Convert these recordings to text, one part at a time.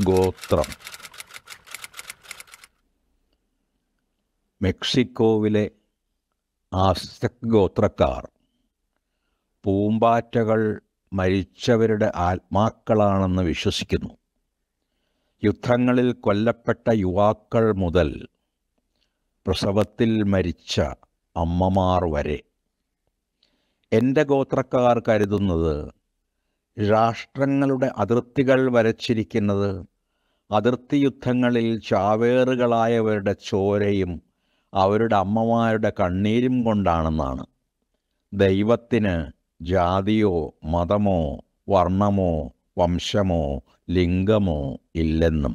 ഗോത്രം മെക്സിക്കോവിലെ ആസ്തക് ഗോത്രക്കാർ പൂമ്പാറ്റകൾ മരിച്ചവരുടെ ആത്മാക്കളാണെന്ന് വിശ്വസിക്കുന്നു യുദ്ധങ്ങളിൽ കൊല്ലപ്പെട്ട യുവാക്കൾ മുതൽ പ്രസവത്തിൽ മരിച്ച അമ്മമാർ വരെ എൻ്റെ ഗോത്രക്കാർ കരുതുന്നത് രാഷ്ട്രങ്ങളുടെ അതിർത്തികൾ വരച്ചിരിക്കുന്നത് അതിർത്തി യുദ്ധങ്ങളിൽ ചാവേറുകളായവരുടെ ചോരയും അവരുടെ അമ്മമാരുടെ കണ്ണീരും കൊണ്ടാണെന്നാണ് ദൈവത്തിന് ജാതിയോ മതമോ വർണ്ണമോ വംശമോ ലിംഗമോ ഇല്ലെന്നും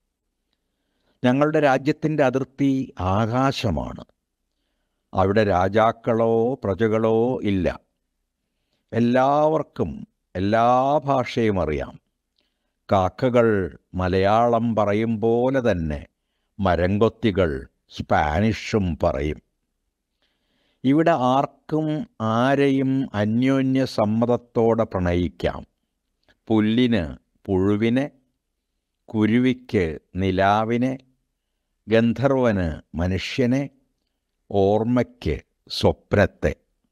ഞങ്ങളുടെ രാജ്യത്തിൻ്റെ അതിർത്തി ആകാശമാണ് അവിടെ രാജാക്കളോ പ്രജകളോ ഇല്ല എല്ലാവർക്കും എല്ലാ ഭാഷയും അറിയാം കാക്കകൾ മലയാളം പറയും പോലെ തന്നെ മരങ്കൊത്തികൾ സ്പാനിഷും പറയും ഇവിടെ ആർക്കും ആരെയും അന്യോന്യ സമ്മതത്തോടെ പ്രണയിക്കാം പുല്ലിന് പുഴുവിനെ കുരുവിക്ക് നിലാവിനെ ഗന്ധർവന് മനുഷ്യനെ ഓർമ്മയ്ക്ക് സ്വപ്നത്തെ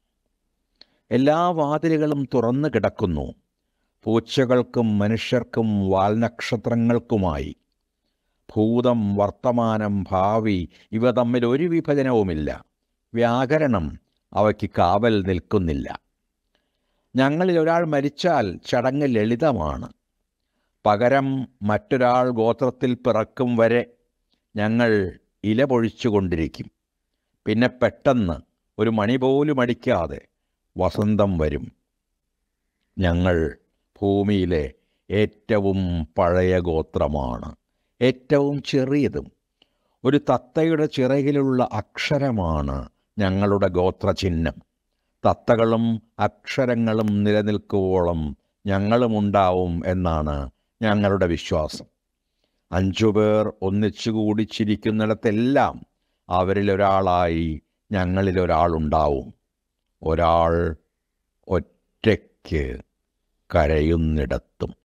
എല്ലാ വാതിലുകളും തുറന്നു കിടക്കുന്നു പൂച്ചകൾക്കും മനുഷ്യർക്കും വാൽനക്ഷത്രങ്ങൾക്കുമായി ഭൂതം വർത്തമാനം ഭാവി ഇവ തമ്മിൽ ഒരു വിഭജനവുമില്ല വ്യാകരണം അവയ്ക്ക് കാവൽ നിൽക്കുന്നില്ല ഞങ്ങളിൽ ഒരാൾ മരിച്ചാൽ ചടങ്ങ് ലളിതമാണ് പകരം മറ്റൊരാൾ ഗോത്രത്തിൽ പിറക്കും വരെ ഞങ്ങൾ ഇല പൊഴിച്ചുകൊണ്ടിരിക്കും പിന്നെ പെട്ടെന്ന് ഒരു മണി പോലും അടിക്കാതെ വസന്തം വരും ഞങ്ങൾ ഭൂമിയിലെ ഏറ്റവും പഴയ ഗോത്രമാണ് ഏറ്റവും ചെറിയതും ഒരു തത്തയുടെ ചിറകിലുള്ള അക്ഷരമാണ് ഞങ്ങളുടെ ഗോത്രചിഹ്നം തത്തകളും അക്ഷരങ്ങളും നിലനിൽക്കുവോളം ഞങ്ങളുമുണ്ടാവും എന്നാണ് ഞങ്ങളുടെ വിശ്വാസം അഞ്ചുപേർ ഒന്നിച്ചുകൂടി ചിരിക്കുന്നിടത്തെല്ലാം അവരിലൊരാളായി ഞങ്ങളിലൊരാളുണ്ടാവും ഒരാൾ ഒറ്റയ്ക്ക് കരയുന്നിടത്തും